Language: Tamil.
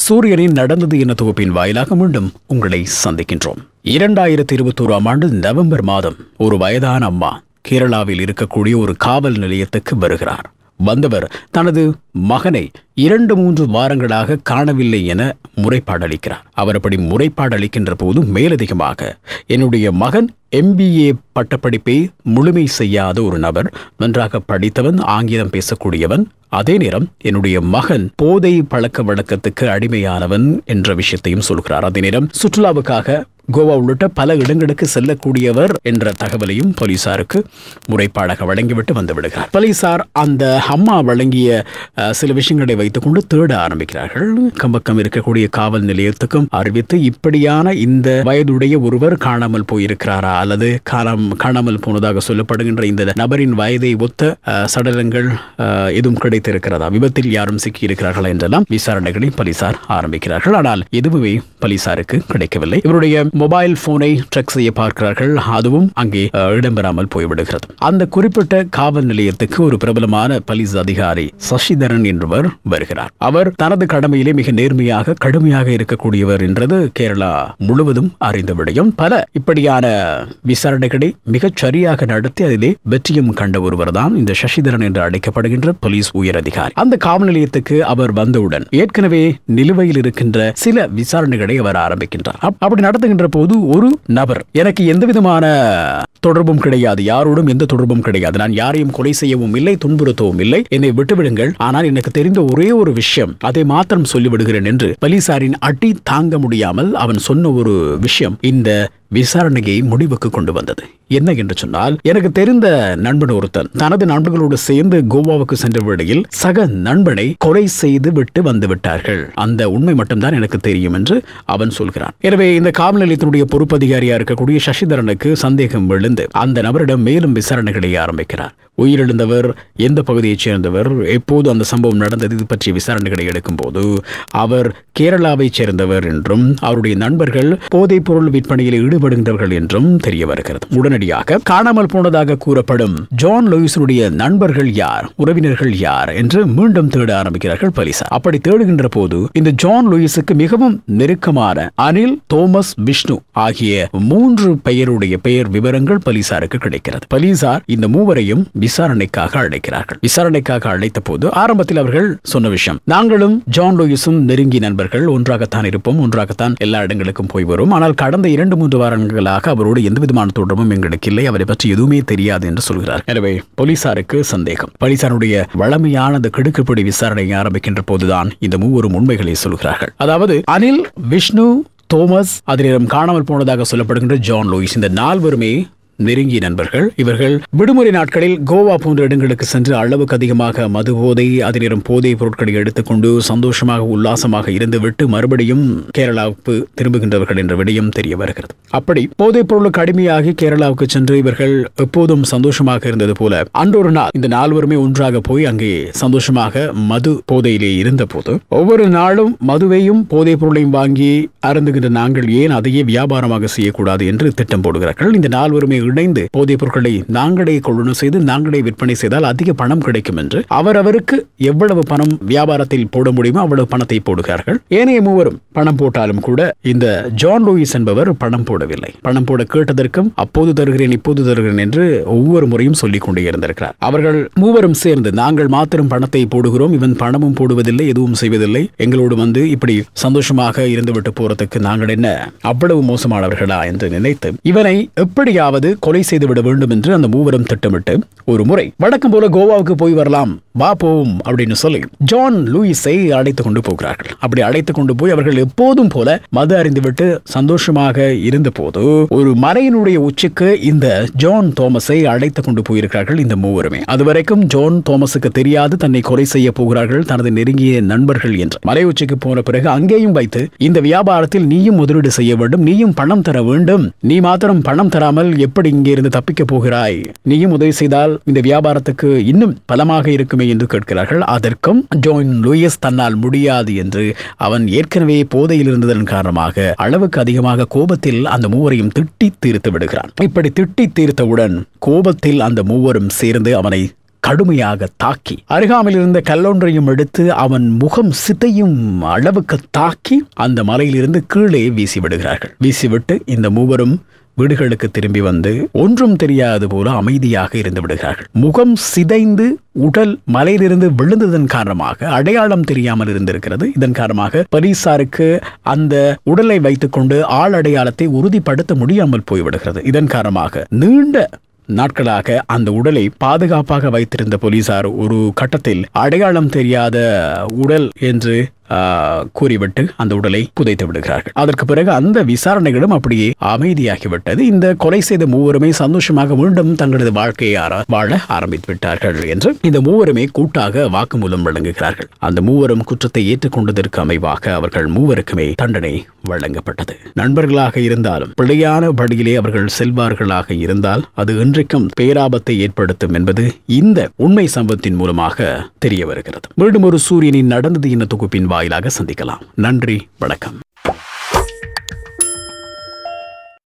சூரியனின் நடந்தது என தொகுப்பின் வாயிலாக மீண்டும் உங்களை சந்திக்கின்றோம் இரண்டாயிரத்தி இருபத்தோராம் ஆண்டு நவம்பர் மாதம் ஒரு வயதான அம்மா கேரளாவில் இருக்கக்கூடிய ஒரு காவல் நிலையத்துக்கு வருகிறார் வந்தவர் தனது மகனை இரண்டு மூன்று வாரங்களாக காணவில்லை என முறைப்பாடு அளிக்கிறார் அவர் அப்படி முறைப்பாடு அளிக்கின்ற போது மேலதிகமாக என்னுடைய மகன் எம்பிஏ பட்டப்படிப்பை முழுமை செய்யாத ஒரு நபர் நன்றாக படித்தவன் ஆங்கிலம் பேசக்கூடியவன் அதே நேரம் என்னுடைய மகன் போதை பழக்க வழக்கத்துக்கு அடிமையானவன் என்ற விஷயத்தையும் சொல்கிறார் அதே நேரம் சுற்றுலாவுக்காக கோவா உள்ளிட்ட பல இடங்களுக்கு செல்லக்கூடியவர் என்ற தகவலையும் போலீசாருக்கு முறைப்பாடாக வழங்கிவிட்டு வந்து விடுகிறார் போலீசார் அந்த அம்மா வழங்கிய அஹ், சில விஷயங்களை வைத்துக்கொண்டு தேட ஆரம்பிக்கிறார்கள் கம்பக்கம் இருக்கக்கூடிய காவல் நிலையத்துக்கும் அறிவித்து இப்படியான இந்த வயதுடைய ஒருவர் காணாமல் போயிருக்கிறாரா அல்லது காணாம் காணாமல் போனதாக சொல்லப்படுகின்ற இந்த நபரின் வயதை ஒத்த அஹ், சடலங்கள் அஹ், எதுவும் கிடைத்திருக்கிறதா விபத்தில் யாரும் சிக்கியிருக்கிறார்களா என்றெல்லாம் விசாரணைகளை போலீசார் ஆரம்பிக்கிறார்கள் ஆனால் எதுவுமே போலீசாருக்கு கிடைக்கவில்லை இவருடைய மொபைல் போனை ட்ரெக் செய்ய பார்க்கிறார்கள் அதுவும் அங்கே அஹ், இடம்பெறாமல் போய்விடுகிறது அந்த குறிப்பிட்ட காவல் நிலையத்துக்கு ஒரு பிரபலமான போலீஸ் அதிகாரி சசிதரன் என்பவர் வருகிறார் அவர் தனது கடமையிலே மிக நேர்மையாக கடுமையாக இருக்கக்கூடியவர் என்றது கேரளா முழுவதும் அறிந்த விடயம் பல இப்படியான விசாரணைகளை மிகச் சரியாக நடத்தி அதிலே வெற்றியும் கண்ட ஒருவர் தான் இந்த சசிதரன் என்று அழைக்கப்படுகின்ற போலீஸ் உயர் அதிகாரி அந்த காவல் நிலையத்துக்கு அவர் வந்தவுடன் ஏற்கனவே நிலுவையில் இருக்கின்ற சில விசாரணைகளை அவர் ஆரம்பிக்கின்றார் அப்- அப்படி நடத்துகின்ற போது ஒரு நபர் எனக்கு எந்த விதமான தொடர்பும் கிடையாது யாரோடும் எந்த தொடர்பும் கிடையாது நான் யாரையும் கொலை செய்யவும் இல்லை துன்புறுத்தவும் இல்லை என்னை விட்டுவிடுங்கள் ஆனால் எனக்கு தெரிந்த ஒரே ஒரு விஷயம் அதை மாத்திரம் சொல்லிவிடுகிறேன் என்று போலீசாரின் அடி தாங்க முடியாமல் அவன் சொன்ன ஒரு விஷயம் இந்த விசாரணையை முடிவுக்கு கொண்டு வந்தது என்ன என்று சொன்னால் எனக்கு தெரிந்த நண்பன் ஒருத்தன் தனது நண்பர்களோடு சேர்ந்து கோவாவுக்கு சென்ற வேளையில் சக நண்பனை கொலை செய்து விட்டு வந்து விட்டார்கள் அந்த உண்மை மட்டும்தான் எனக்கு தெரியும் என்று அவன் சொல்கிறான் எனவே இந்த காவல் நிலையத்தினுடைய பொறுப்பதிகாரியா இருக்கக்கூடிய சசிதரனுக்கு சந்தேகம் விழுந்து அந்த நபரிடம் மேலும் விசாரணைகளை ஆரம்பிக்கிறார் உயிரிழந்தவர் எந்த பகுதியைச் சேர்ந்தவர் எப்போது அந்த சம்பவம் நடந்தது இது பற்றிய விசாரணைகளை எடுக்கும்போது அவர் கேரளாவைச் சேர்ந்தவர் என்றும் அவருடைய நண்பர்கள் போதைப் பொருள் விற்பனையில் ஈடுபடுகின்றவர்கள் என்றும் தெரிய வருகிறது உடனடியாக காணாமல் போனதாக கூறப்படும் ஜான் லூயிஸனுடைய நண்பர்கள் யார் உறவினர்கள் யார் என்று மீண்டும் தேட ஆரம்பிக்கிறார்கள் போலீசார் அப்படி தேடுகின்ற போது இந்த ஜான் லூயிஸுக்கு மிகவும் நெருக்கமான அனில் தோமஸ் விஷ்ணு ஆகிய மூன்று பெயருடைய பெயர் விவரங்கள் போலீசாருக்கு கிடைக்கிறது போலீசார் இந்த மூவரையும் விசாரணைக்காக அழைக்கிறார்கள் விசாரணைக்காக அழைத்த போது ஆரம்பத்தில் அவர்கள் சொன்ன விஷயம் நாங்களும் ஜான் லூயிஸும் நெருங்கிய நண்பர்கள் ஒன்றாகத்தான் இருப்போம் ஒன்றாகத்தான் எல்லா இடங்களுக்கும் போய் வரும் ஆனால் கடந்த இரண்டு மூன்று வாரங்களாக அவரோடு எந்த விதமான தொடர்பும் எங்களுக்கு இல்லை அவரை பற்றி எதுவுமே தெரியாது என்று சொல்கிறார் எனவே போலீசாருக்கு சந்தேகம் போலீசாருடைய வளமையான அந்த கிடுக்குப்பிடி விசாரணையை ஆரம்பிக்கின்ற போதுதான் இந்த மூவரும் உண்மைகளை சொல்கிறார்கள் அதாவது அனில் விஷ்ணு தோமஸ் அதிலும் காணாமல் போனதாக சொல்லப்படுகின்ற ஜான் லூயிஸ் இந்த நால்வருமே நெருங்கிய நண்பர்கள் இவர்கள் விடுமுறை நாட்களில் கோவா போன்ற இடங்களுக்கு சென்று அளவுக்கு அதிகமாக மது போதை அதிநேரம் போதை பொருட்களை எடுத்துக்கொண்டு சந்தோஷமாக உல்லாசமாக இருந்துவிட்டு மறுபடியும் கேரளாவுக்கு திரும்புகின்றவர்கள் என்ற விடயம் தெரிய வருகிறது அப்படி போதைப் பொருளுக்கு அடிமையாகி கேரளாவுக்கு சென்று இவர்கள் எப்போதும் சந்தோஷமாக இருந்தது போல அன்றொரு நாள் இந்த நால்வருமே ஒன்றாக போய் அங்கே சந்தோஷமாக மது போதையிலே இருந்த போது ஒவ்வொரு நாளும் மதுவையும் போதைப் பொருளையும் வாங்கி அருந்துகின்ற நாங்கள் ஏன் அதையே வியாபாரமாக செய்யக்கூடாது என்று திட்டம் போடுகிறார்கள் இந்த நால்வருமே இணைந்து போதைப் பொருட்களை நாங்களே கொள்ளுணர் செய்து நாங்களே விற்பனை செய்தால் அதிக பணம் கிடைக்கும் என்று அவரவருக்கு எவ்வளவு பணம் வியாபாரத்தில் போட முடியுமோ அவ்வளவு பணத்தை போடுகிறார்கள் ஏனைய மூவரும் பணம் போட்டாலும் கூட இந்த ஜான் லூயிஸ் என்பவர் பணம் போடவில்லை பணம் போட கேட்டதற்கும் அப்போது தருகிறேன் இப்போது தருகிறேன் என்று ஒவ்வொரு முறையும் சொல்லிக் கொண்டே இருந்திருக்கிறார் அவர்கள் மூவரும் சேர்ந்து நாங்கள் மாத்திரம் பணத்தை போடுகிறோம் இவன் பணமும் போடுவதில்லை எதுவும் செய்வதில்லை எங்களோடு வந்து இப்படி சந்தோஷமாக இருந்துவிட்டு போறதுக்கு நாங்கள் என்ன அவ்வளவு மோசமானவர்களா என்று நினைத்து இவனை எப்படியாவது கொலை செய்து விட வேண்டும் என்று அந்த மூவரும் திட்டமிட்டு ஒரு முறை வழக்கம் போல கோவாவுக்கு போய் வரலாம் வா போவோம் அப்படின்னு சொல்லி ஜான் லூயிஸை அழைத்து கொண்டு போகிறார்கள் அப்படி அழைத்து கொண்டு போய் அவர்கள் எப்போதும் போல மது அறிந்துவிட்டு சந்தோஷமாக இருந்த போது ஒரு மலையினுடைய உச்சிக்கு இந்த ஜான் தோமஸை அழைத்து கொண்டு போயிருக்கிறார்கள் இந்த மூவருமே அதுவரைக்கும் ஜான் தோமஸுக்கு தெரியாது தன்னை கொலை செய்ய போகிறார்கள் தனது நெருங்கிய நண்பர்கள் என்று மலை உச்சிக்கு போன பிறகு அங்கேயும் வைத்து இந்த வியாபாரத்தில் நீயும் முதலீடு செய்ய வேண்டும் நீயும் பணம் தர வேண்டும் நீ மாத்திரம் பணம் தராமல் எப்படி இங்கே இருந்து தப்பிக்க போகிறாய் நீயும் உதவி செய்தால் இந்த வியாபாரத்துக்கு இன்னும் பலமாக இருக்குமே என்று கேட்கிறார்கள் அதற்கும் ஜோன் லூயிஸ் தன்னால் முடியாது என்று அவன் ஏற்கனவே போதையில் இருந்ததன் காரணமாக அளவுக்கு அதிகமாக கோபத்தில் அந்த மூவரையும் திட்டி தீர்த்து விடுகிறான் இப்படி திட்டி தீர்த்தவுடன் கோபத்தில் அந்த மூவரும் சேர்ந்து அவனை கடுமையாக தாக்கி அருகாமையில் இருந்த கல்லொன்றையும் எடுத்து அவன் முகம் சிதையும் அளவுக்கு தாக்கி அந்த மலையிலிருந்து கீழே வீசி விடுகிறார்கள் வீசிவிட்டு இந்த மூவரும் வீடுகளுக்கு திரும்பி வந்து ஒன்றும் தெரியாது போல அமைதியாக இருந்து விடுகிறார்கள் முகம் சிதைந்து உடல் மலையிலிருந்து விழுந்ததன் காரணமாக அடையாளம் தெரியாமல் இருந்திருக்கிறது இதன் காரணமாக பரிசாருக்கு அந்த உடலை வைத்துக்கொண்டு ஆள் அடையாளத்தை உறுதிப்படுத்த முடியாமல் போய்விடுகிறது இதன் காரணமாக நீண்ட நாட்களாக அந்த உடலை பாதுகாப்பாக வைத்திருந்த போலீசார் ஒரு கட்டத்தில் அடையாளம் தெரியாத உடல் என்று ஆ, கூறிவிட்டு அந்த உடலை புதைத்து விடுகிறார்கள் அதற்கு பிறகு அந்த விசாரணைகளும் அப்படியே அமைதியாகிவிட்டது இந்த கொலை செய்த மூவருமே சந்தோஷமாக மீண்டும் தங்களது வாழ்க்கையை ஆர- வாழ ஆரம்பித்து விட்டார்கள் என்று இந்த மூவருமே கூட்டாக வாக்குமூலம் வழங்குகிறார்கள் அந்த மூவரும் குற்றத்தை ஏற்றுக்கொண்டதற்கு அமைவாக அவர்கள் மூவருக்குமே தண்டனை வழங்கப்பட்டது நண்பர்களாக இருந்தாலும் பிழையான வழியிலே அவர்கள் செல்வார்களாக இருந்தால் அது இன்றைக்கும் பேராபத்தை ஏற்படுத்தும் என்பது இந்த உண்மை சம்பவத்தின் மூலமாக தெரிய வருகிறது மீண்டும் ஒரு சூரியனின் நடந்தது என்ற தொகுப்பின் வாயிலாக சந்திக்கலாம் நன்றி வணக்கம்